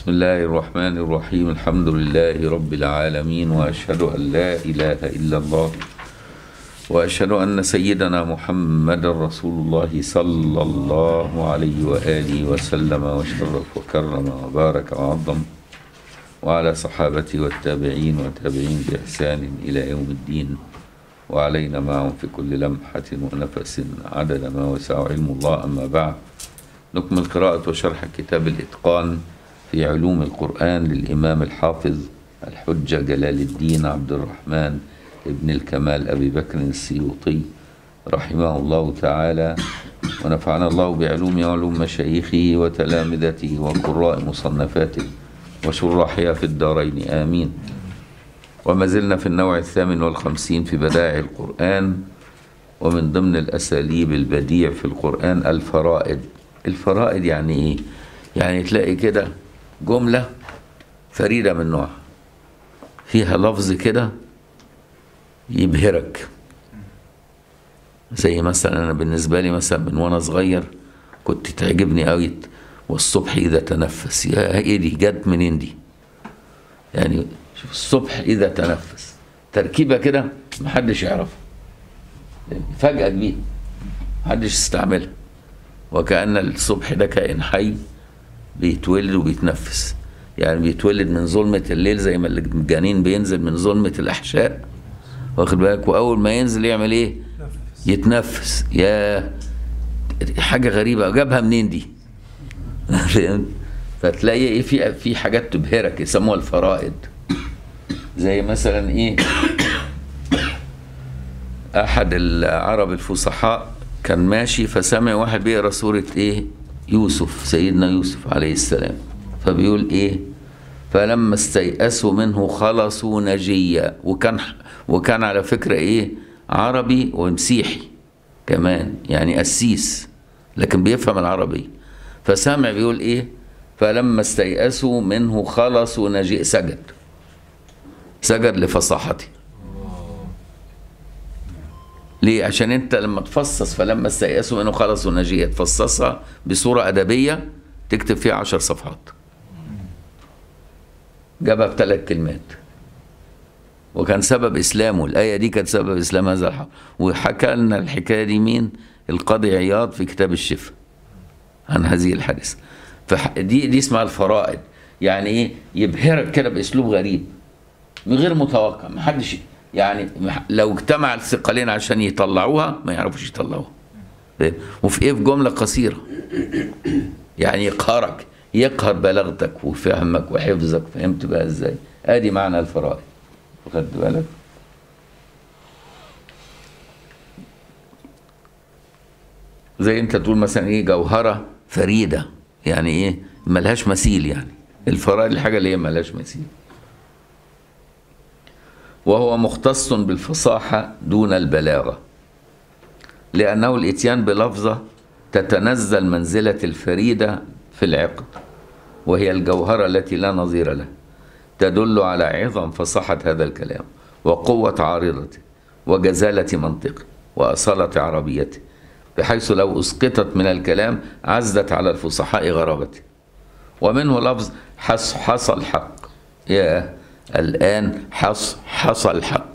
بسم الله الرحمن الرحيم الحمد لله رب العالمين واشهد ان لا اله الا الله واشهد ان سيدنا محمد رسول الله صلى الله عليه واله وسلم وشرف وكرم وبارك وعظم وعلى صحابته والتابعين والتابعين باحسان الى يوم الدين وعلينا معهم في كل لمحه ونفس عدد ما وسع علم الله اما بعد نكمل قراءة وشرح كتاب الإتقان في علوم القرآن للإمام الحافظ الحجة جلال الدين عبد الرحمن ابن الكمال أبي بكر السيوطي رحمه الله تعالى ونفعنا الله بعلوم وعلوم مشايخه وتلامذته وقراء مصنفاته وشراحها في الدارين آمين وما زلنا في النوع الثامن والخمسين في بدائع القرآن ومن ضمن الأساليب البديع في القرآن الفرائد الفرائد يعني ايه يعني تلاقي كده جملة فريدة من نوعها فيها لفظ كده يبهرك زي مثلا انا بالنسبة لي مثلا من وانا صغير كنت تعجبني قوي والصبح اذا تنفس يا ايه دي جت منين دي يعني شوف الصبح اذا تنفس تركيبة كده محدش يعرفها فجأة كبيرة محدش يستعملها وكأن الصبح ده كائن حي بيتولد وبيتنفس يعني بيتولد من ظلمة الليل زي ما الجنين بينزل من ظلمة الأحشاء واخد بالك وأول ما ينزل يعمل إيه؟ يتنفس يا حاجة غريبة جابها منين دي؟ فهمت؟ فتلاقي إيه في في حاجات تبهرك يسموها الفرائد زي مثلا إيه؟ أحد العرب الفصحاء كان ماشي فسمع واحد بيقرا سوره ايه يوسف سيدنا يوسف عليه السلام فبيقول ايه فلما استيأسوا منه خلصوا نجيا وكان وكان على فكره ايه عربي ومسيحي كمان يعني قسيس لكن بيفهم العربي فسامع بيقول ايه فلما استيأسوا منه خلصوا نجيا سجد سجد لفصاحته ليه؟ عشان انت لما تفصص فلما استيأسوا منه خلصوا نجية تفصصها بصورة أدبية تكتب فيها عشر صفحات جابها بثلاث كلمات وكان سبب إسلامه الآية دي كانت سبب إسلام هذا الحق وحكى لنا الحكاية دي مين؟ القاضي عياض في كتاب الشفاء عن هذه الحادثة فدي دي اسمها الفرائد يعني ايه يبهرك كده باسلوب غريب من غير متوقع محدش يعني لو اجتمع الثقلين عشان يطلعوها ما يعرفوش يطلعوها وفي ايه في جمله قصيره يعني يقهرك يقهر بلاغتك وفهمك وحفظك فهمت بقى ازاي ادي معنى الفرائض خدت بالك زي انت تقول مثلا ايه جوهره فريده يعني ايه ملهاش مثيل يعني الفرائض الحاجه اللي هي ملهاش مثيل وهو مختص بالفصاحة دون البلاغة لأنه الإتيان بلفظة تتنزل منزلة الفريدة في العقد وهي الجوهرة التي لا نظير لها تدل على عظم فصاحة هذا الكلام وقوة عارضته وجزالة منطقه وأصالة عربيته بحيث لو أسقطت من الكلام عزت على الفصحاء غرابته ومنه لفظ حص حصل حق يا الآن حص حصل حق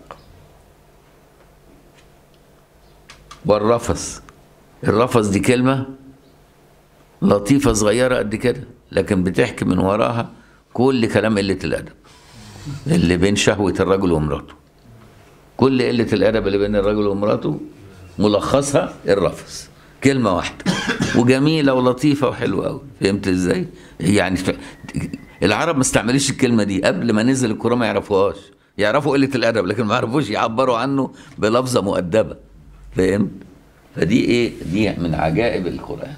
والرفث الرفث دي كلمة لطيفة صغيرة قد كده لكن بتحكي من وراها كل كلام قلة الأدب اللي بين شهوة الرجل ومراته كل قلة الأدب اللي بين الرجل ومراته ملخصها الرفث كلمة واحدة وجميلة ولطيفة وحلوة أوي فهمت ازاي؟ يعني العرب ما استعملوش الكلمة دي قبل ما نزل القرآن ما يعرفوهاش يعرفوا قلة الأدب لكن ما يعرفوش يعبروا عنه بلفظة مؤدبة فهمت؟ فدي إيه؟ دي من عجائب القرآن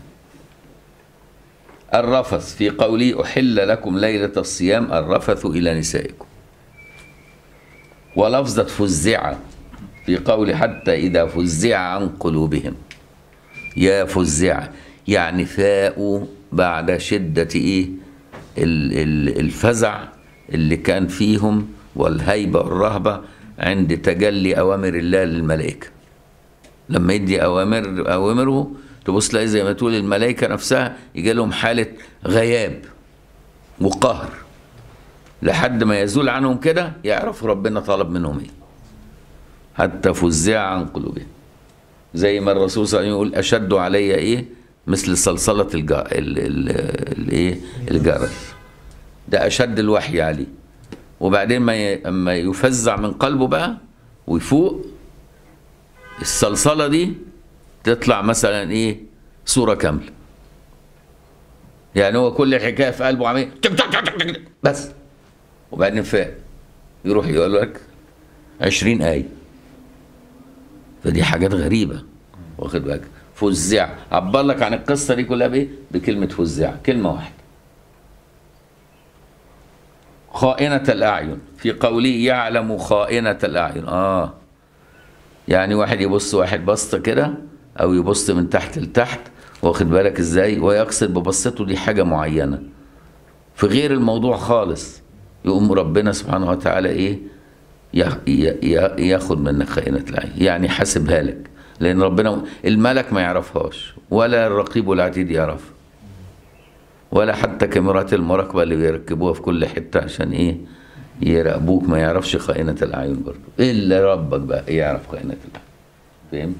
الرفث في قوله أحل لكم ليلة الصيام الرفث إلى نسائكم ولفظة فزع في قول حتى إذا فزع عن قلوبهم يا فزع يعني فاءوا بعد شدة إيه الفزع اللي كان فيهم والهيبة والرهبة عند تجلي أوامر الله للملائكة لما يدي أوامر أوامره تبص تلاقي زي ما تقول الملائكة نفسها يجي لهم حالة غياب وقهر لحد ما يزول عنهم كده يعرفوا ربنا طلب منهم ايه حتى فزع عن قلوبهم زي ما الرسول صلى الله عليه وسلم يقول اشد علي ايه مثل صلصله الجا... ال... ال... الايه الجرس ده اشد الوحي عليه وبعدين ما ي... اما يفزع من قلبه بقى ويفوق الصلصله دي تطلع مثلا ايه صوره كامله يعني هو كل الحكايه في قلبه عمال تك تك تك تك تك بس وبعدين فاق يروح يقول لك 20 آية فدي حاجات غريبة واخد بالك فزع عبر لك عن القصة دي كلها بإيه؟ بكلمة فزع كلمة واحدة خائنة الأعين في قوله يعلم خائنة الأعين آه يعني واحد يبص واحد بسطة كده أو يبص من تحت لتحت واخد بالك إزاي ويقصد ببصته دي حاجة معينة في غير الموضوع خالص يقوم ربنا سبحانه وتعالى إيه يا- يا- يا- ياخد منك خائنة العين يعني حاسبها لك لأن ربنا الملك ما يعرفهاش ولا الرقيب والعتيد يعرفها ولا حتى كاميرات المراقبة اللي بيركبوها في كل حتة عشان ايه يراقبوك ما يعرفش خائنة الأعين برضه إلا ربك بقى يعرف خائنة الأعين فهمت؟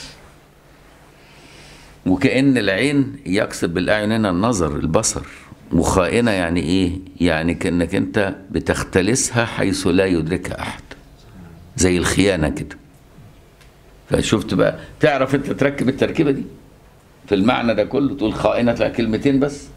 وكأن العين يقصد بالأعين هنا النظر البصر وخائنة يعني إيه؟ يعني كأنك أنت بتختلسها حيث لا يدركها أحد زي الخيانة كده فشفت بقى تعرف أنت تركب التركيبة دي في المعنى ده كله تقول خائنة لا كلمتين بس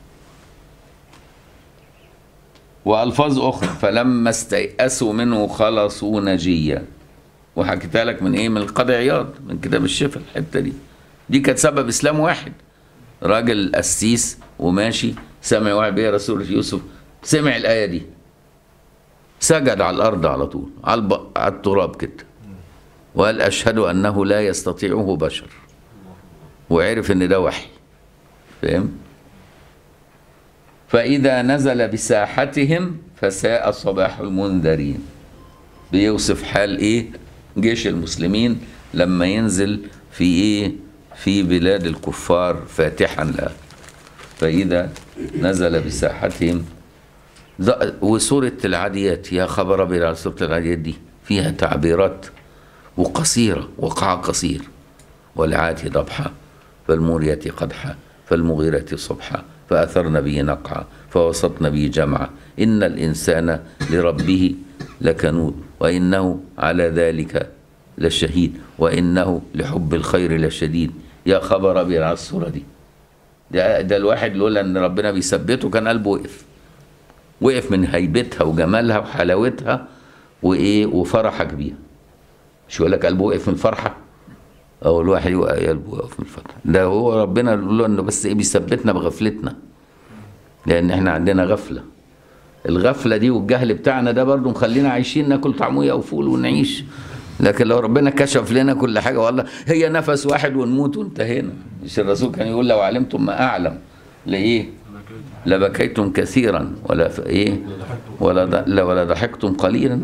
وألفاظ أخرى فلما استيأسوا منه خلصوا نجيا وحكيتها لك من إيه من القاضي عياض من كتاب الشفا الحتة دي دي كانت سبب إسلام واحد راجل قسيس وماشي سمع واحد بيه رسول يوسف سمع الآية دي سجد على الأرض على طول على, الب... على التراب كده وقال أشهد أنه لا يستطيعه بشر وعرف ان ده وحي فاهم فاذا نزل بساحتهم فساء صباح المنذرين بيوصف حال ايه جيش المسلمين لما ينزل في ايه في بلاد الكفار فاتحا لها فاذا نزل بساحتهم ذ- وسورة العاديات يا خبر أبيض على سورة العاديات دي فيها تعبيرات وقصيرة وقع قصير والعاتي ضبحا فالموريات قدحا فالمغيرات صبحا فأثرن به نقعا فوسطن به جمعا إن الإنسان لربه لكنود وإنه على ذلك لشهيد وإنه لحب الخير لشديد يا خبر أبيض على الصورة دي ده, ده الواحد لولا ان ربنا بيثبته كان قلبه وقف وقف من هيبتها وجمالها وحلاوتها وايه وفرحك بيها مش يقول لك قلبه وقف من الفرحه او الواحد يوقع قلبه وقف من الفرحه ده هو ربنا يقول له انه بس ايه بيثبتنا بغفلتنا لان احنا عندنا غفله الغفله دي والجهل بتاعنا ده برضو مخلينا عايشين ناكل طعميه وفول ونعيش لكن لو ربنا كشف لنا كل حاجه والله هي نفس واحد ونموت وانتهينا مش الرسول كان يقول لو علمتم ما اعلم لايه لبكيتم كثيرا ولا ف- ايه ولا ض- لا ولا ضحكتم قليلا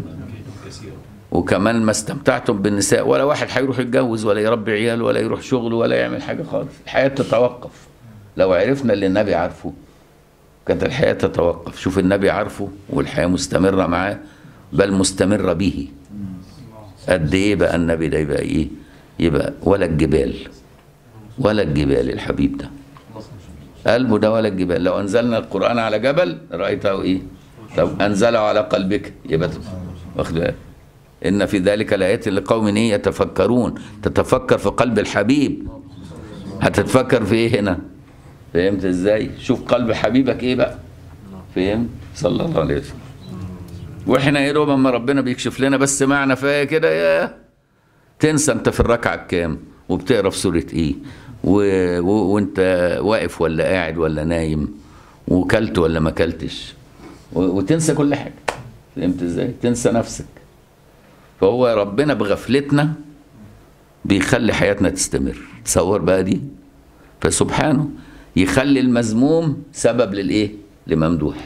وكمان ما استمتعتم بالنساء ولا واحد هيروح يتجوز ولا يربي عيال ولا يروح شغل ولا يعمل حاجه خالص الحياه تتوقف لو عرفنا اللي النبي عارفه كانت الحياه تتوقف شوف النبي عارفه والحياه مستمره معاه بل مستمره به قد ايه بقى النبي ده يبقى ايه يبقى ولا الجبال ولا الجبال الحبيب ده قلبه ده ولا الجبال لو انزلنا القران على جبل رايته ايه لو انزله على قلبك يبقى واخد بالك ان في ذلك لايات لقوم ايه يتفكرون تتفكر في قلب الحبيب هتتفكر في ايه هنا فهمت ازاي شوف قلب حبيبك ايه بقى فهمت صلى الله عليه وسلم واحنا يا دوب اما ربنا بيكشف لنا بس معنى فيها كده يا تنسى انت في الركعه الكام وبتقرا في سوره ايه و... و... وانت واقف ولا قاعد ولا نايم وكلت ولا ما كلتش و... وتنسى كل حاجه فهمت ازاي تنسى نفسك فهو ربنا بغفلتنا بيخلي حياتنا تستمر تصور بقى دي فسبحانه يخلي المذموم سبب للايه لممدوح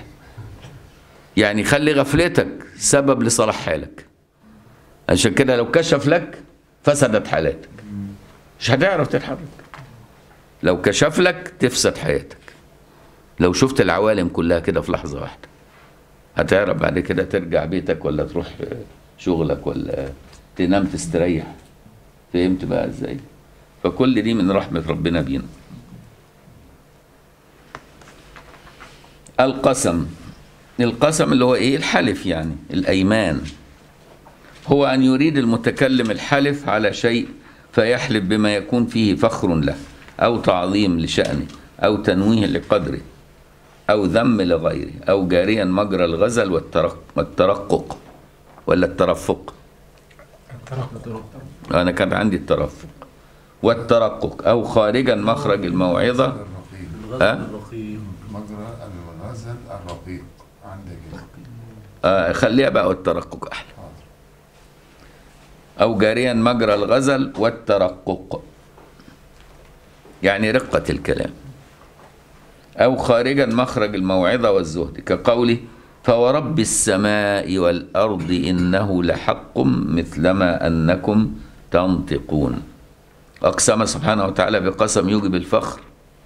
يعني خلي غفلتك سبب لصلاح حالك عشان كده لو كشف لك فسدت حالاتك مش هتعرف تتحرك لو كشف لك تفسد حياتك لو شفت العوالم كلها كده في لحظة واحدة هتعرف بعد كده ترجع بيتك ولا تروح شغلك ولا تنام تستريح فهمت بقى ازاي فكل دي من رحمة ربنا بينا القسم القسم اللي هو ايه الحلف يعني الايمان هو ان يريد المتكلم الحلف على شيء فيحلف بما يكون فيه فخر له او تعظيم لشأنه او تنويه لقدره او ذم لغيره او جاريا مجرى الغزل والترق والترقق ولا الترفق انا كان عندي الترفق والترقق او خارجا مخرج الموعظه ها مجرى الغزل الرقيق عندك كده آه خليها بقى والترقق احلى حاضر أو جاريا مجرى الغزل والترقق يعني رقة الكلام أو خارجا مخرج الموعظة والزهد كقوله فورب السماء والأرض إنه لحق مثلما أنكم تنطقون أقسم سبحانه وتعالى بقسم يوجب الفخر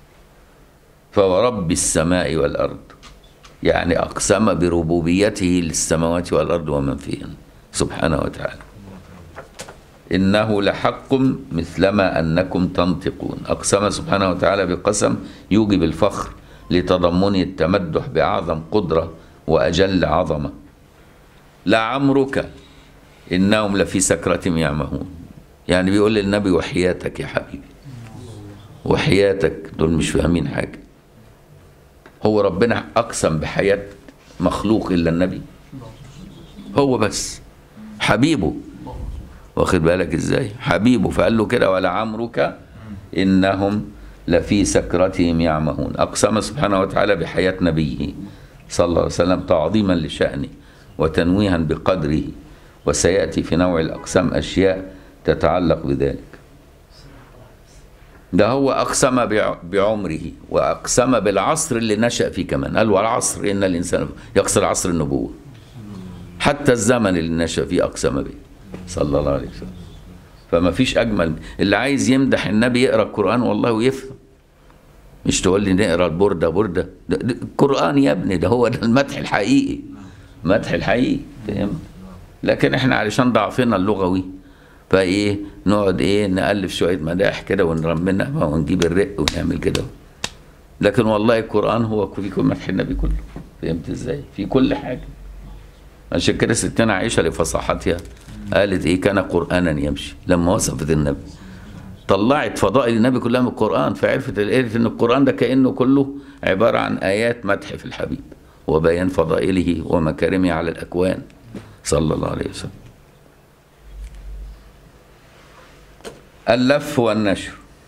فورب السماء والأرض يعني أقسم بربوبيته للسماوات والأرض ومن فيهن سبحانه وتعالى إنه لحق مثلما أنكم تنطقون أقسم سبحانه وتعالى بقسم يوجب الفخر لتضمنه التمدح بأعظم قدرة وأجل عظمة لعمرك إنهم لفي سكرة يعمهون يعني بيقول للنبي وحياتك يا حبيبي وحياتك دول مش فاهمين حاجة هو ربنا أقسم بحياة مخلوق إلا النبي هو بس حبيبه واخد بالك ازاي حبيبه فقال له كده ولعمرك انهم لفي سكرتهم يعمهون اقسم سبحانه وتعالى بحياه نبيه صلى الله عليه وسلم تعظيما لشانه وتنويها بقدره وسياتي في نوع الاقسام اشياء تتعلق بذلك ده هو اقسم بع- بعمره واقسم بالعصر اللي نشا فيه كمان قال والعصر ان الانسان يقصر عصر النبوه حتى الزمن اللي نشا فيه اقسم به صلى الله عليه وسلم فما فيش اجمل اللي عايز يمدح النبي يقرا القران والله ويفهم مش تقول لي نقرا البرده برده ده ده القران يا ابني ده هو ده المدح الحقيقي مدح الحقيقي فهمت لكن احنا علشان ضعفنا اللغوي فايه نقعد ايه نالف شويه مداح كده ونرمنها بقى ونجيب الرق ونعمل كده لكن والله القران هو في كل مدح النبي كله فهمت ازاي في كل حاجه عشان كده ستنا عائشه لفصاحتها قالت ايه كان قرانا يمشي لما وصفت النبي طلعت فضائل النبي كلها من القران فعرفت قالت ان القران ده كانه كله عباره عن ايات مدح في الحبيب وبيان فضائله ومكارمه على الاكوان صلى الله عليه وسلم اللف والنشر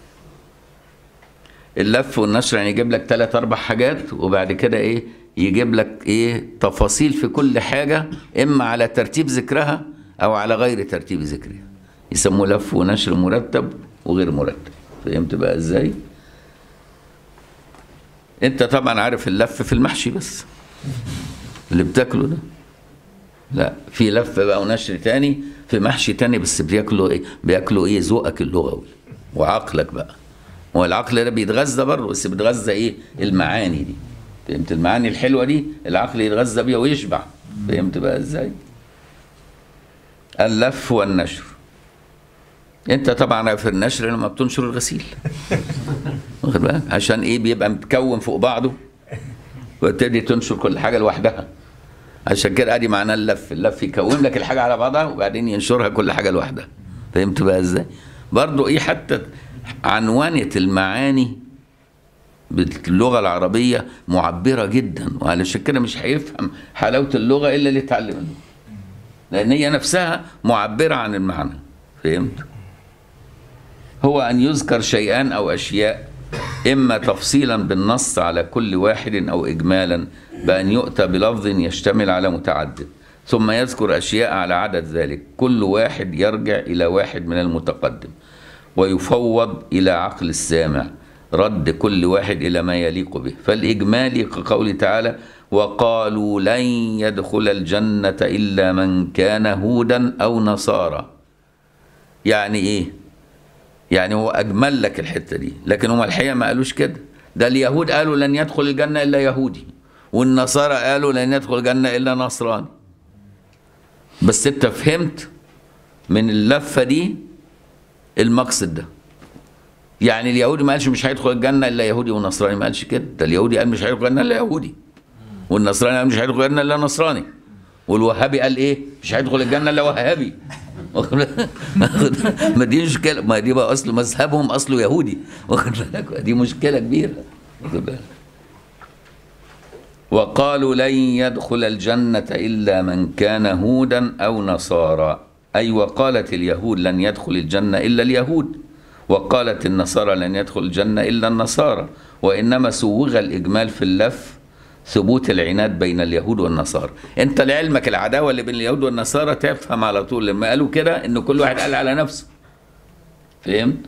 اللف والنشر يعني يجيب لك ثلاث اربع حاجات وبعد كده ايه يجيب لك ايه تفاصيل في كل حاجه اما على ترتيب ذكرها او على غير ترتيب ذكرها يسموه لف ونشر مرتب وغير مرتب فهمت بقى ازاي انت طبعا عارف اللف في المحشي بس اللي بتاكله ده لا في لف بقى ونشر تاني في محشي تاني بس بياكلوا ايه بياكلوا ايه ذوقك اللغوي وعقلك بقى هو العقل ده بيتغذى برضه بس بيتغذى ايه المعاني دي فهمت المعاني الحلوه دي العقل يتغذى بيها ويشبع فهمت بقى ازاي اللف والنشر انت طبعا عارف النشر لما بتنشر الغسيل واخد بالك عشان ايه بيبقى متكون فوق بعضه وتبتدي تنشر كل حاجه لوحدها عشان كده ادي معناه اللف اللف يكون لك الحاجه على بعضها وبعدين ينشرها كل حاجه لوحدها فهمت بقى ازاي برضو ايه حتى عنوانة المعاني باللغة العربية معبرة جدا وعلشان كده مش هيفهم حلاوة اللغة إلا اللي اتعلم اللغة لأن هي نفسها معبرة عن المعنى فهمت؟ هو أن يذكر شيئان أو أشياء إما تفصيلا بالنص على كل واحد أو إجمالا بأن يؤتى بلفظ يشتمل على متعدد ثم يذكر أشياء على عدد ذلك كل واحد يرجع إلى واحد من المتقدم ويفوض إلى عقل السامع رد كل واحد إلى ما يليق به فالإجمالي كقوله تعالى وقالوا لن يدخل الجنة إلا من كان هودا أو نصارى يعني إيه يعني هو أجمل لك الحتة دي لكن هم الحقيقة ما قالوش كده ده اليهود قالوا لن يدخل الجنة إلا يهودي والنصارى قالوا لن يدخل الجنة إلا نصراني بس انت فهمت من اللفة دي المقصد ده يعني اليهودي ما قالش مش هيدخل الجنة إلا يهودي ونصراني ما قالش كده ده اليهودي قال مش هيدخل الجنة إلا يهودي والنصراني قال مش هيدخل الجنة إلا نصراني والوهابي قال إيه مش هيدخل الجنة إلا وهابي ما دي مشكلة ما دي بقى أصل مذهبهم أصله يهودي واخد بالك دي مشكلة كبيرة واخد بالك وقالوا لن يدخل الجنة إلا من كان هودا أو نصارى أي وقالت اليهود لن يدخل الجنة إلا اليهود وقالت النصارى لن يدخل الجنة إلا النصارى وإنما سوغ الإجمال في اللف ثبوت العناد بين اليهود والنصارى انت لعلمك العداوة اللي بين اليهود والنصارى تفهم على طول لما قالوا كده ان كل واحد قال على نفسه فهمت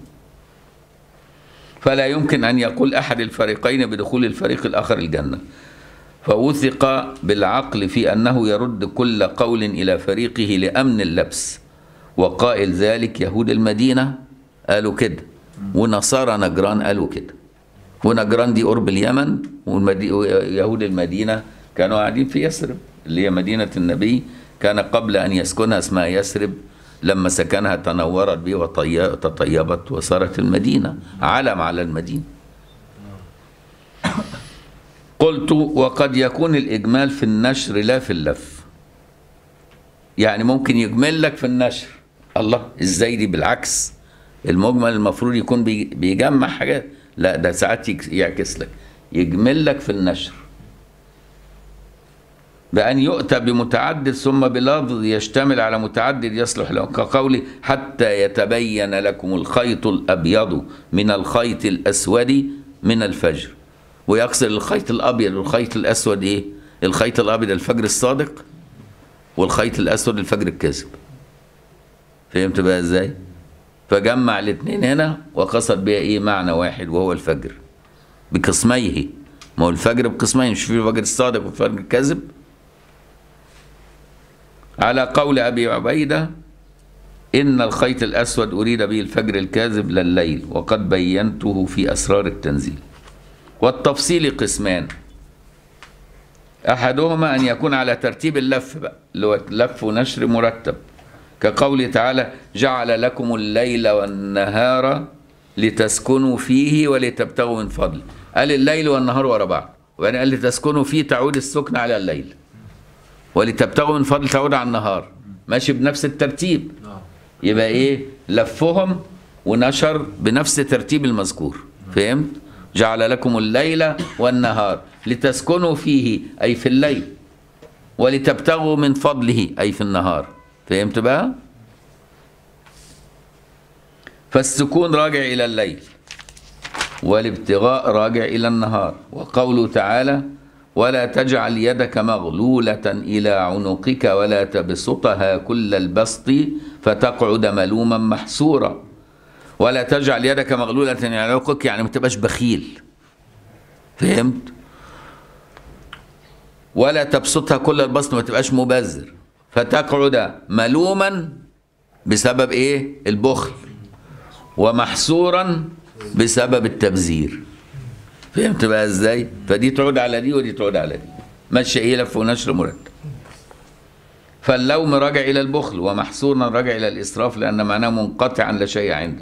فلا يمكن أن يقول أحد الفريقين بدخول الفريق الآخر الجنة فوثق بالعقل في أنه يرد كل قول إلى فريقه لأمن اللبس وقائل ذلك يهود المدينة قالوا كده ونصارى نجران قالوا كده ونجران دي قرب اليمن والمدي- ويهود المدينة كانوا قاعدين في يثرب اللي هي مدينة النبي كان قبل أن يسكنها اسمها يثرب لما سكنها تنورت به وتطيبت وصارت المدينة علم على المدينة قلت وقد يكون الإجمال في النشر لا في اللف يعني ممكن يجمل لك في النشر الله ازاي دي بالعكس المجمل المفروض يكون بي- بيجمع حاجات لا ده ساعات يك- يعكس لك يجمل لك في النشر بأن يؤتى بمتعدد ثم بلفظ يشتمل على متعدد يصلح له كقول حتى يتبين لكم الخيط الأبيض من الخيط الأسود من الفجر ويقصد الخيط الأبيض والخيط الأسود إيه؟ الخيط الأبيض الفجر الصادق والخيط الأسود الفجر الكاذب فهمت بقى إزاي؟ فجمع الاثنين هنا وقصد بها إيه معنى واحد وهو الفجر بقسميه ما هو الفجر بقسمين مش في الفجر الصادق والفجر الكاذب على قول أبي عبيدة إن الخيط الأسود أريد به الفجر الكاذب لليل وقد بينته في أسرار التنزيل والتفصيل قسمان أحدهما أن يكون على ترتيب اللف بقى اللي هو لف ونشر مرتب كقوله تعالى جعل لكم الليل والنهار لتسكنوا فيه ولتبتغوا من فضله قال الليل والنهار ورا بعض وبعدين قال لتسكنوا فيه تعود السكن على الليل ولتبتغوا من فضل تعود على النهار ماشي بنفس الترتيب يبقى ايه لفهم ونشر بنفس ترتيب المذكور فهمت جعل لكم الليل والنهار لتسكنوا فيه اي في الليل ولتبتغوا من فضله اي في النهار فهمت بقى فالسكون راجع الى الليل والابتغاء راجع الى النهار وقوله تعالى ولا تجعل يدك مغلولة إلى عنقك ولا تبسطها كل البسط فتقعد ملوما محسورا ولا تجعل يدك مغلولة إلى عنقك يعني ما تبقاش بخيل فهمت ولا تبسطها كل البسط ما تبقاش مبذر فتقعد ملوما بسبب ايه البخل ومحسورا بسبب التبذير فهمت بقى ازاي فدي تعود على دي ودي تعود على دي ماشي ايه لف ونشر مرتب فاللوم راجع الى البخل ومحسورا راجع الى الاسراف لان معناه منقطعا لا شيء عندك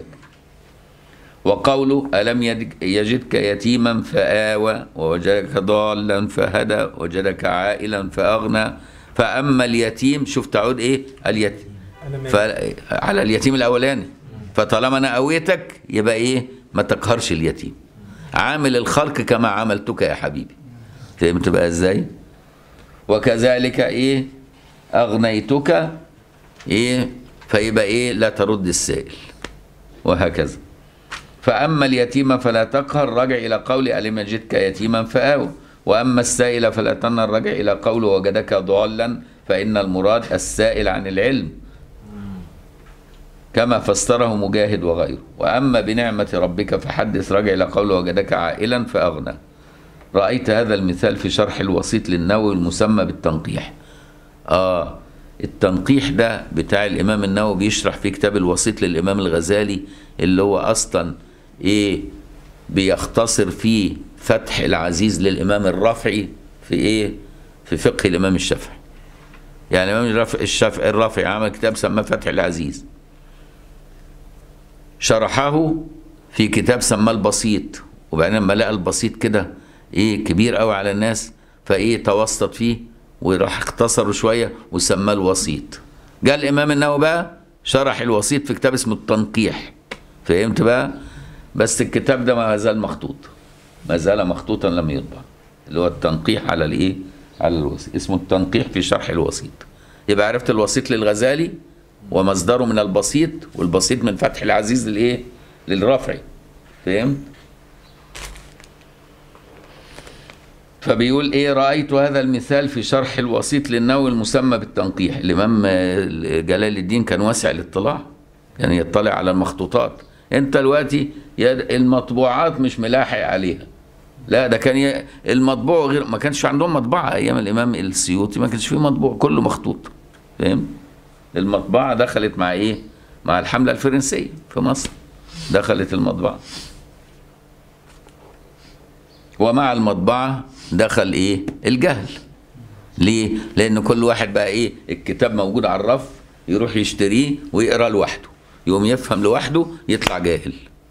وقوله ألم يدك- يجدك يتيما فآوى ووجدك ضالا فهدى وجدك عائلا فأغنى فأما اليتيم شوف تعود إيه اليتيم ف... على اليتيم الأولاني فطالما أنا قويتك يبقى إيه ما تقهرش اليتيم عامل الخلق كما عملتك يا حبيبي فهمت بقى إزاي وكذلك إيه أغنيتك إيه فيبقى إيه لا ترد السائل وهكذا فأما اليتيم فلا تقهر رجع إلى قول ألم يجدك يتيما فآوى وأما السائل فلا تنهر رجع إلى قول وجدك ضالا فإن المراد السائل عن العلم كما فسره مجاهد وغيره وأما بنعمة ربك فحدث رجع إلى قول وجدك عائلا فأغنى رأيت هذا المثال في شرح الوسيط للنووي المسمى بالتنقيح آه التنقيح ده بتاع الإمام النووي بيشرح في كتاب الوسيط للإمام الغزالي اللي هو أصلا إيه بيختصر فيه فتح العزيز للإمام الرافعي في إيه؟ في فقه الإمام الشافعي يعني الإمام الرافع- الشافعي الرافعي عمل كتاب سماه فتح العزيز شرحه في كتاب سماه البسيط وبعدين لما لقى البسيط كده ايه كبير قوي على الناس فايه توسط فيه وراح اختصره شويه وسماه الوسيط جاء الامام النووي بقى شرح الوسيط في كتاب اسمه التنقيح فهمت بقى بس الكتاب ده ما زال مخطوط ما زال مخطوطا لم يطبع اللي هو التنقيح على الايه على الوسيط اسمه التنقيح في شرح الوسيط يبقى عرفت الوسيط للغزالي ومصدره من البسيط والبسيط من فتح العزيز للايه للرفعي فهمت فبيقول ايه رايت هذا المثال في شرح الوسيط للنووي المسمى بالتنقيح الامام آه، جلال الدين كان واسع الاطلاع يعني يطلع على المخطوطات انت دلوقتي يا- المطبوعات مش ملاحق عليها لا ده كان ي- المطبوع غير ما كانش عندهم مطبعه ايام الامام السيوطي ما كانش فيه مطبوع كله مخطوط فاهم المطبعه دخلت مع ايه مع الحمله الفرنسيه في مصر دخلت المطبعه ومع المطبعه دخل ايه الجهل ليه لان كل واحد بقى ايه الكتاب موجود على الرف يروح يشتريه ويقرا لوحده يقوم يفهم لوحده يطلع جاهل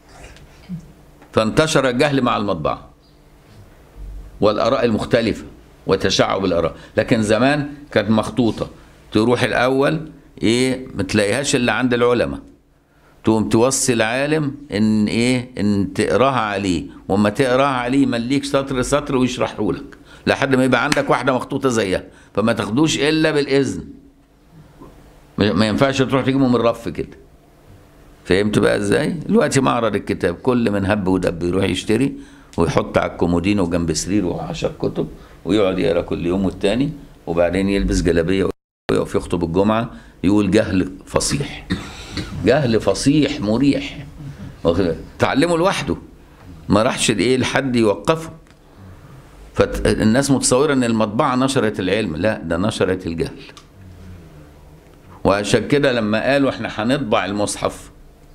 فانتشر الجهل مع المطبعه والاراء المختلفه وتشعب الاراء لكن زمان كانت مخطوطه تروح الاول ايه ما تلاقيهاش الا عند العلماء تقوم توصي العالم ان ايه ان تقراها عليه وما تقراها عليه يمليك سطر سطر ويشرحه لك لحد ما يبقى عندك واحده مخطوطه زيها فما تاخدوش الا بالاذن ما ما ينفعش تروح تجيبه من الرف كده فهمت بقى ازاي دلوقتي معرض الكتاب كل من هب ودب يروح يشتري ويحط على الكومودينو جنب سريره عشر كتب ويقعد يقرا كل يوم والتاني وبعدين يلبس جلابيه ويقف يخطب الجمعه يقول جهل فصيح جهل فصيح مريح واخد- تعلمه لوحده ما راحش ايه لحد يوقفه فالناس متصوره ان المطبعه نشرت العلم لا ده نشرت الجهل وعشان كده لما قالوا احنا هنطبع المصحف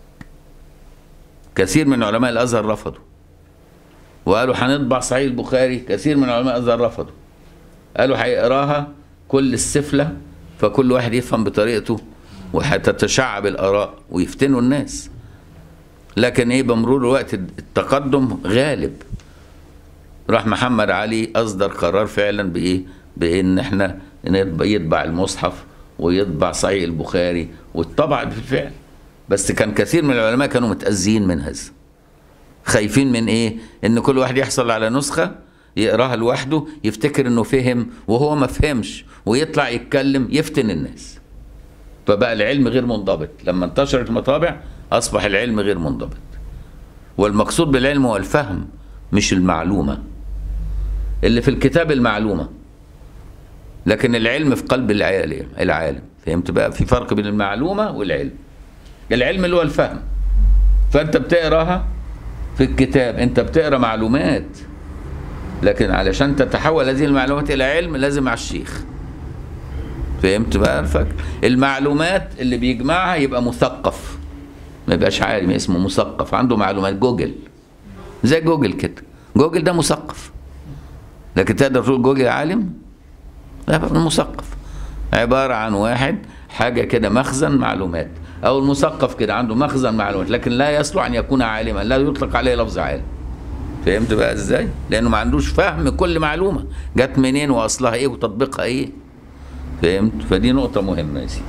كثير من علماء الازهر رفضوا وقالوا هنطبع صحيح البخاري كثير من علماء الازهر رفضوا قالوا هيقراها كل السفله فكل واحد يفهم بطريقته وهتتشعب الاراء ويفتنوا الناس لكن ايه بمرور الوقت التقدم غالب راح محمد علي اصدر قرار فعلا بايه بان احنا نطبع- يطبع المصحف ويطبع صحيح البخاري واتطبع بالفعل بس كان كثير من العلماء كانوا متأذين من هذا خايفين من ايه ان كل واحد يحصل على نسخة يقراها لوحده يفتكر انه فهم وهو ما فهمش ويطلع يتكلم يفتن الناس فبقى العلم غير منضبط لما انتشرت المطابع اصبح العلم غير منضبط والمقصود بالعلم هو الفهم مش المعلومة اللي في الكتاب المعلومة لكن العلم في قلب العالم العالم فهمت بقى في فرق بين المعلومة والعلم العلم اللي هو الفهم فانت بتقراها في الكتاب انت بتقرا معلومات لكن علشان تتحول هذه المعلومات الى علم لازم على الشيخ فهمت بقى الفكر المعلومات اللي بيجمعها يبقى مثقف ما يبقاش عالم اسمه مثقف عنده معلومات جوجل زي جوجل كده جوجل ده مثقف لكن تقدر تقول جوجل عالم لا بقى مثقف عبارة عن واحد حاجة كده مخزن معلومات أو المثقف كده عنده مخزن معلومات لكن لا يصلح أن يكون عالما لا يطلق عليه لفظ عالم فهمت بقى ازاي؟ لأنه ما عندوش فهم كل معلومة جت منين وأصلها إيه وتطبيقها إيه فهمت؟ فدي نقطة مهمة يا سيدي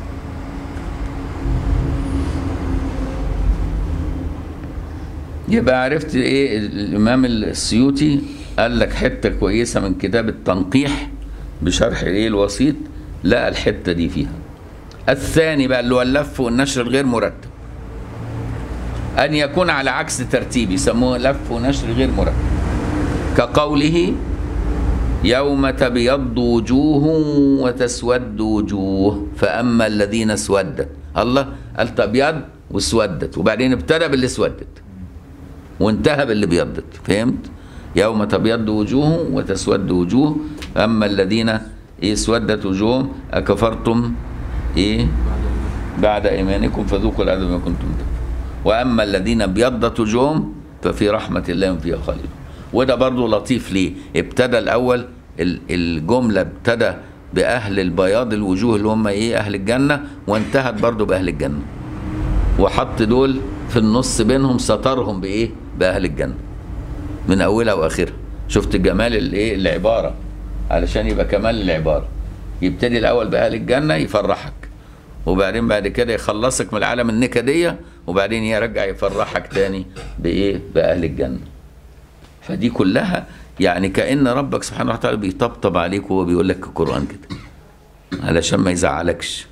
يبقى عرفت ايه الامام السيوطي قال لك حته كويسه من كتاب التنقيح بشرح ايه الوسيط لقى الحته دي فيها الثاني بقى اللي هو اللف والنشر الغير مرتب ان يكون على عكس ترتيب يسموه لف ونشر غير مرتب كقوله يوم تبيض وجوه وتسود وجوه فاما الذين اسودت الله قال تبيض واسودت وبعدين ابتدى باللي اسودت وانتهى باللي بيضت فهمت يوم تبيض وجوه وتسود وجوه اما الذين ايه اسودت وجوههم اكفرتم ايه بعد ايمانكم فذوقوا العذاب بما كنتم تكفرون واما الذين ابيضت وجوههم ففي رحمه الله هم فيها خالدون وده برضو لطيف ليه ابتدى الاول ال- الجمله ابتدى باهل البياض الوجوه اللي هم ايه اهل الجنه وانتهت برضو باهل الجنه وحط دول في النص بينهم سترهم بايه باهل الجنه من اولها واخرها شفت جمال الايه العباره علشان يبقى كمال العباره يبتدي الاول باهل الجنه يفرحك وبعدين بعد كده يخلصك من العالم النكديه وبعدين يرجع يفرحك تاني بايه باهل الجنه فدي كلها يعني كأن ربك سبحانه وتعالى بيطبطب عليك وهو بيقول لك القرآن كده علشان ما يزعلكش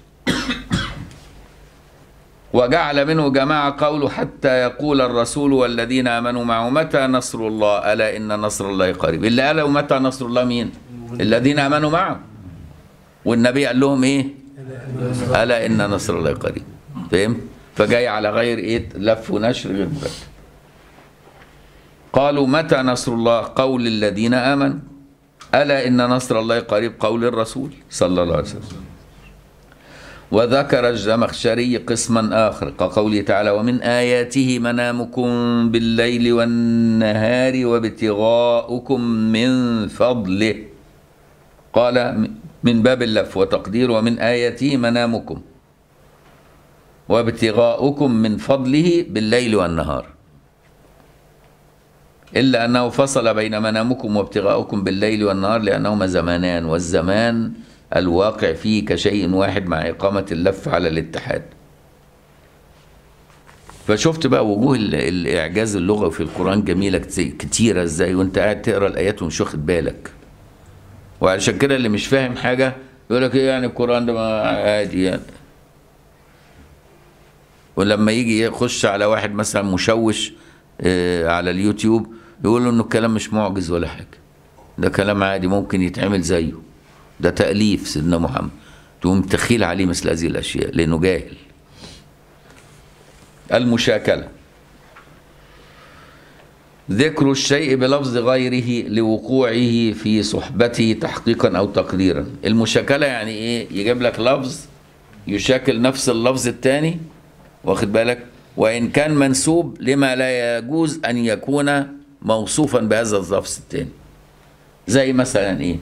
وجعل منه جماعة قوله حتى يقول الرسول والذين آمنوا معه متى نصر الله ألا إن نصر الله قريب اللي قالوا متى نصر الله مين الذين آمنوا معه والنبي قال لهم إيه ألا إن نصر الله قريب فهمت فجاي على غير إيه لف ونشر غير مرتب قالوا متى نصر الله قول الذين آمنوا ألا إن نصر الله قريب قول الرسول صلى الله عليه وسلم وذكر الزمخشري قسما آخر كقوله تعالى ومن آياته منامكم بالليل والنهار وابتغاؤكم من فضله قال من باب اللف وتقدير ومن آياته منامكم وابتغاؤكم من فضله بالليل والنهار إلا أنه فصل بين منامكم وابتغاؤكم بالليل والنهار لأنهما زمانان والزمان الواقع فيه كشيء واحد مع إقامة اللف على الاتحاد فشفت بقى وجوه ال- الإعجاز اللغوي في القرآن جميلة كت- كتيرة إزاي وأنت قاعد تقرأ الآيات ومش واخد بالك وعشان كده اللي مش فاهم حاجة يقول لك إيه يعني القرآن ده ما عادي يعني ولما يجي يخش على واحد مثلا مشوش آه، على اليوتيوب يقول له انه الكلام مش معجز ولا حاجه ده كلام عادي ممكن يتعمل زيه ده تأليف سيدنا محمد تقوم تخيل عليه مثل هذه الأشياء لأنه جاهل المشاكلة ذكر الشيء بلفظ غيره لوقوعه في صحبته تحقيقا أو تقديرا المشاكلة يعني إيه يجيب لك لفظ يشاكل نفس اللفظ الثاني واخد بالك وإن كان منسوب لما لا يجوز أن يكون موصوفا بهذا اللفظ الثاني زي مثلا إيه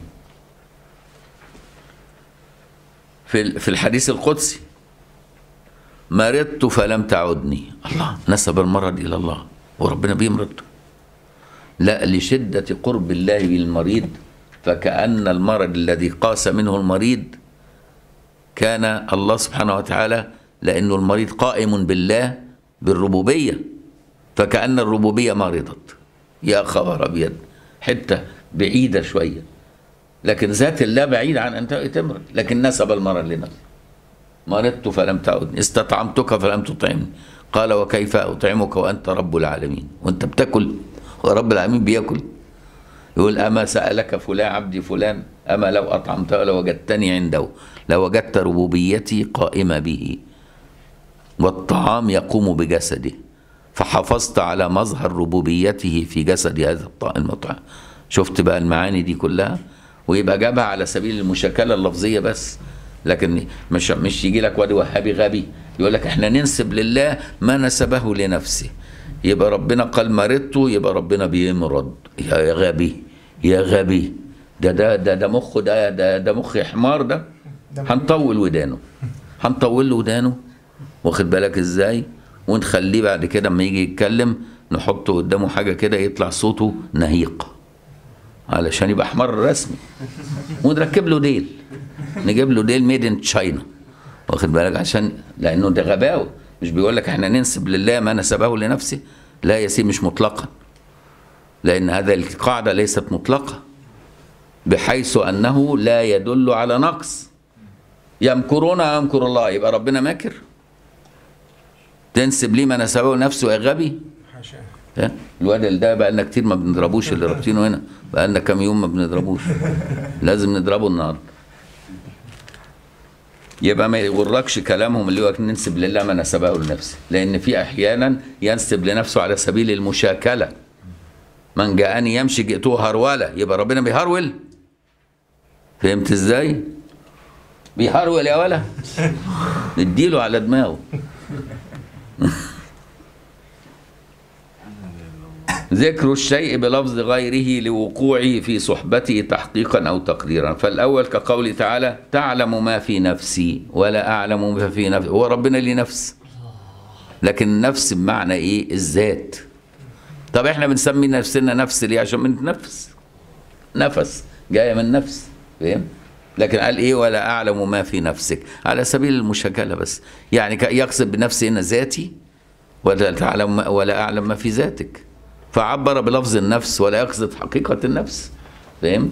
في في الحديث القدسي مرضت فلم تعدني الله نسب المرض الى الله وربنا بيمرض لا لشدة قرب الله بالمريض فكأن المرض الذي قاس منه المريض كان الله سبحانه وتعالى لأنه المريض قائم بالله بالربوبية فكأن الربوبية مرضت يا خبر أبيض حتة بعيدة شوية لكن ذات الله بعيد عن أن تمرض لكن نسب المرض لنفسه مرضت فلم تعدني استطعمتك فلم تطعمني قال وكيف أطعمك وأنت رب العالمين وأنت بتاكل ورب العالمين بياكل يقول أما سألك فلان عبدي فلان أما لو أطعمته لوجدتني عنده لوجدت ربوبيتي قائمة به والطعام يقوم بجسده فحافظت على مظهر ربوبيته في جسد هذا الطائم المطعم شفت بقى المعاني دي كلها ويبقى جابها على سبيل المشاكله اللفظيه بس لكن مش مش يجي لك واد وهابي غبي يقول لك احنا ننسب لله ما نسبه لنفسه يبقى ربنا قال مرضت يبقى ربنا بيمرض يا غبي يا غبي ده ده ده ده مخه ده ده ده مخ حمار ده هنطول ودانه هنطول له ودانه واخد بالك ازاي ونخليه بعد كده اما يجي يتكلم نحطه قدامه حاجه كده يطلع صوته نهيق علشان يبقى حمار رسمي ونركب له ديل نجيب له ديل ميد ان تشاينا واخد بالك عشان لانه ده غباوه مش بيقول لك احنا ننسب لله ما نسبه لنفسه لا يا سيدي مش مطلقا لان هذه القاعده ليست مطلقه بحيث انه لا يدل على نقص يمكرون ويمكر الله يبقى ربنا ماكر تنسب ليه ما نسبه لنفسه يا غبي حاشا ها؟ الواد اللي ده بقى لنا كتير ما بنضربوش اللي رابطينه هنا بقى لنا كام يوم ما بنضربوش لازم نضربه النهارده يبقى ما يغركش كلامهم اللي هو ننسب لله ما نسبه لنفسه لان في احيانا ينسب لنفسه على سبيل المشاكله من جاءني يمشي جئته هروله يبقى ربنا بيهرول فهمت ازاي بيهرول يا ولا نديله على دماغه ذكر الشيء بلفظ غيره لوقوعه في صحبته تحقيقا او تقديرا فالاول كقوله تعالى تعلم ما في نفسي ولا اعلم ما في نفسي هو ربنا ليه نفس لكن النفس بمعنى ايه الذات طب احنا بنسمي نفسنا نفس ليه عشان بنتنفس نفس جايه من نفس فاهم لكن قال ايه ولا اعلم ما في نفسك على سبيل المشاكله بس يعني ك- يقصد بنفسي هنا ذاتي ولا تعلم ولا اعلم ما في ذاتك فعبر بلفظ النفس ولا يقصد حقيقه النفس فهمت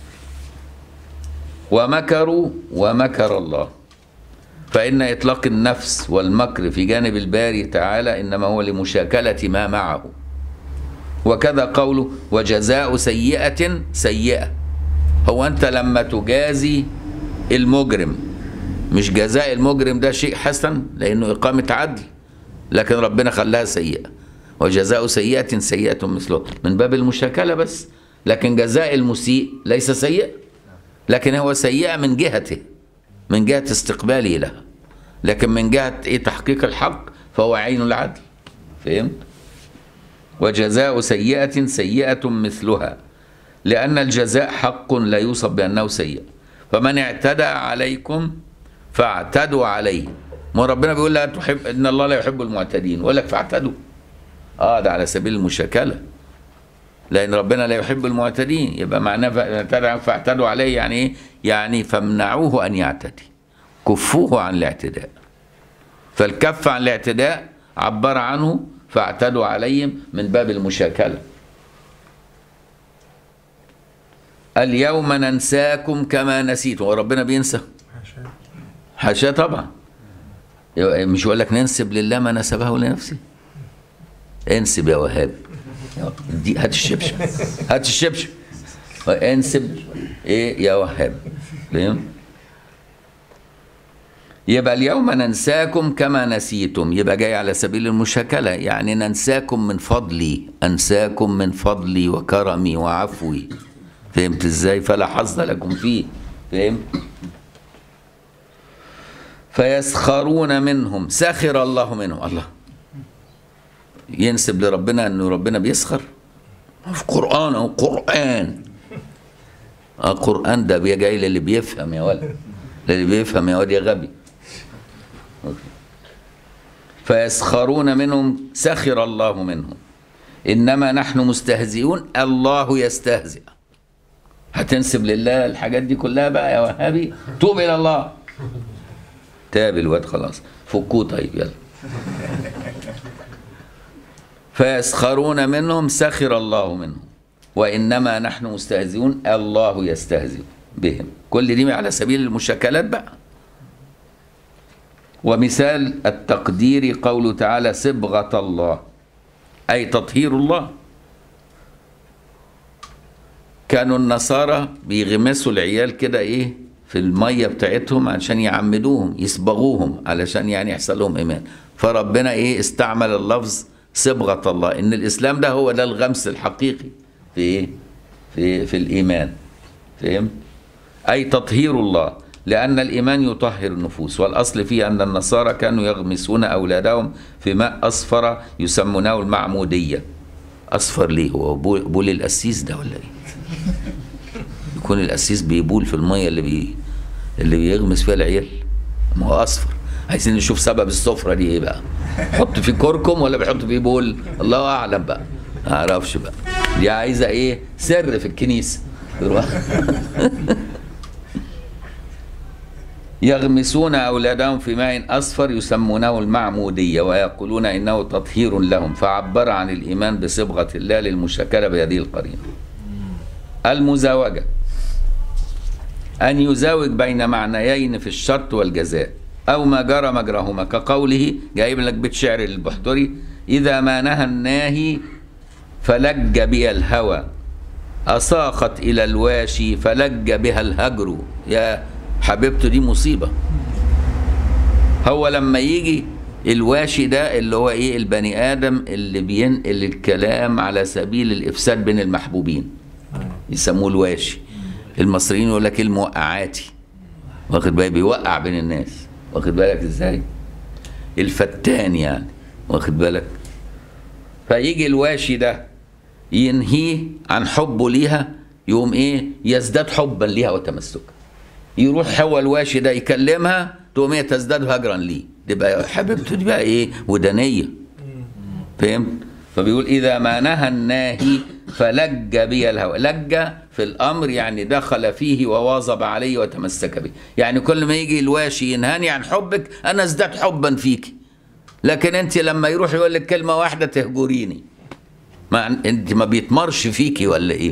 ومكروا ومكر الله فإن إطلاق النفس والمكر في جانب الباري تعالى إنما هو لمشاكلة ما معه وكذا قوله وجزاء سيئة سيئة هو أنت لما تجازي المجرم مش جزاء المجرم ده شيء حسن لأنه إقامة عدل لكن ربنا خلاها سيئة وجزاء سيئة سيئة مثله من باب المشاكلة بس لكن جزاء المسيء ليس سيئ لكن هو سيئة من جهته من جهة استقباله لها لكن من جهة إيه تحقيق الحق فهو عين العدل فهمت وجزاء سيئة سيئة مثلها لأن الجزاء حق لا يوصف بأنه سيء فمن اعتدى عليكم فاعتدوا عليه ما ربنا بيقول لا تحب ان الله لا يحب المعتدين ويقول لك فاعتدوا اه ده على سبيل المشاكله لان ربنا لا يحب المعتدين يبقى معناه فاعتدوا- فاعتدوا عليه يعني ايه يعني فامنعوه ان يعتدي كفوه عن الاعتداء فالكف عن الاعتداء عبر عنه فاعتدوا عليهم من باب المشاكله اليوم ننساكم كما نسيتم وربنا بينسى حاشاه طبعا مش يقول لك ننسب لله ما نسبه لنفسه انسب يا وهاب دي هات الشبشب هات الشبشب انسب ايه يا وهاب فاهم يبقى اليوم ننساكم كما نسيتم يبقى جاي على سبيل المشاكلة يعني ننساكم من فضلي أنساكم من فضلي وكرمي وعفوي فهمت ازاي فلا حظ لكم فيه فهمت فيسخرون منهم سخر الله منهم الله ينسب لربنا انه ربنا بيسخر في قرآن أو قرآن اه قرآن ده بي- جاي للي بيفهم يا ولد للي بيفهم يا ولد يا غبي فيسخرون منهم سخر الله منهم إنما نحن مستهزئون الله يستهزئ هتنسب لله الحاجات دي كلها بقى يا وهابي توب إلى الله تاب الواد خلاص فكوه طيب يلا فيسخرون منهم سخر الله منهم وإنما نحن مستهزئون الله يستهزئ بهم كل دي على سبيل المشاكلات بقى ومثال التقدير قوله تعالى صبغة الله أي تطهير الله كانوا النصارى بيغمسوا العيال كده ايه في الميه بتاعتهم عشان يعمدوهم يصبغوهم علشان يعني يحصل لهم ايمان فربنا ايه استعمل اللفظ صبغه الله ان الاسلام ده هو ده الغمس الحقيقي في ايه في في الايمان فهم اي تطهير الله لان الايمان يطهر النفوس والاصل فيه ان النصارى كانوا يغمسون اولادهم في ماء اصفر يسمونه المعموديه اصفر ليه هو بول بول القسيس ده ولا ايه يكون القسيس بيبول في الميه اللي بي اللي بيغمس فيها العيال ما هو اصفر عايزين نشوف سبب الصفرة دي ايه بقى حط فيه كركم ولا بيحط فيه بول الله اعلم بقى ما اعرفش بقى دي عايزه ايه سر في الكنيسه يغمسون أولادهم في ماء أصفر يسمونه المعمودية ويقولون إنه تطهير لهم فعبر عن الإيمان بصبغة الله للمشاكلة بهذه القرينة المزاوجة أن يزاوج بين معنيين في الشرط والجزاء أو ما جرى مجراهما كقوله جايب لك بيت شعر البحتري إذا ما نهى الناهي فلج بي الهوى أساقت إلى الواشي فلج بها الهجر يا حبيبته دي مصيبة هو لما يجي الواشي ده اللي هو ايه البني ادم اللي بينقل الكلام على سبيل الافساد بين المحبوبين يسموه الواشي المصريين يقول لك الموقعاتي واخد بالك بيوقع بين الناس واخد بالك ازاي الفتان يعني واخد بالك فيجي الواشي ده ينهيه عن حبه ليها يقوم ايه يزداد حبا ليها وتمسكا يروح هو الواشي ده يكلمها تقوم هي تزداد هجرا ليه تبقى حبيبته دي بقى ايه ودانيه فهمت فبيقول اذا ما نهى الناهي فلج بي الهوى لج في الامر يعني دخل فيه وواظب عليه وتمسك به يعني كل ما يجي الواشي ينهاني عن حبك انا ازداد حبا فيك لكن انت لما يروح يقول لك كلمه واحده تهجريني ما انت ما بيتمرش فيكي ولا ايه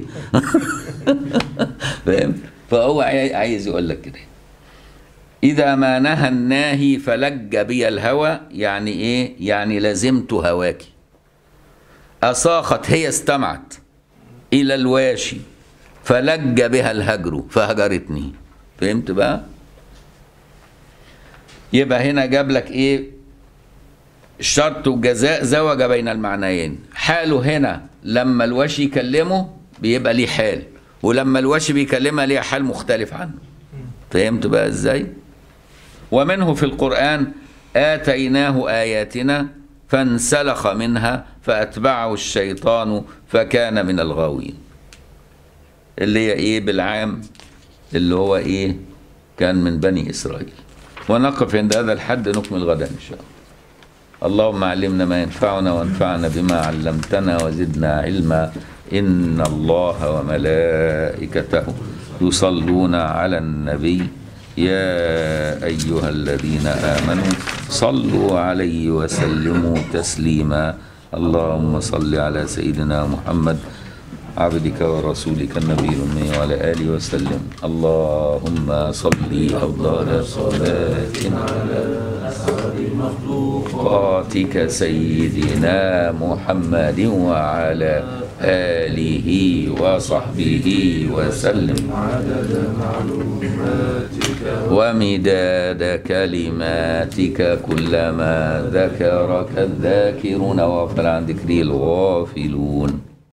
فهمت فهو عاي- عايز يقول لك كده إذا ما نهى الناهي فلج بي الهوى يعني إيه؟ يعني لزمت هواك أصاخت هي استمعت إلى الواشي فلج بها الهجر فهجرتني فهمت بقى؟ يبقى هنا جاب لك إيه؟ الشرط والجزاء زوج بين المعنيين حاله هنا لما الوشي يكلمه بيبقى ليه حال ولما الوشي بيكلمها ليه حال مختلف عنه فهمت بقى ازاي ومنه في القرآن آتيناه آياتنا فانسلخ منها فأتبعه الشيطان فكان من الغاوين اللي هي ايه بالعام اللي هو ايه كان من بني إسرائيل ونقف عند هذا الحد نكمل غدا إن شاء الله اللهم علمنا ما ينفعنا وانفعنا بما علمتنا وزدنا علما إن الله وملائكته يصلون على النبي يا أيها الذين آمنوا صلوا عليه وسلموا تسليما اللهم صل على سيدنا محمد عبدك ورسولك النبي الأمي وعلى آله وسلم اللهم صل أفضل صلاتنا على مخلوقاتك سيدنا محمد وعلى آله وصحبه وسلم ومداد كلماتك كلما ذكرك الذاكرون وغفل عن ذكري الغافلون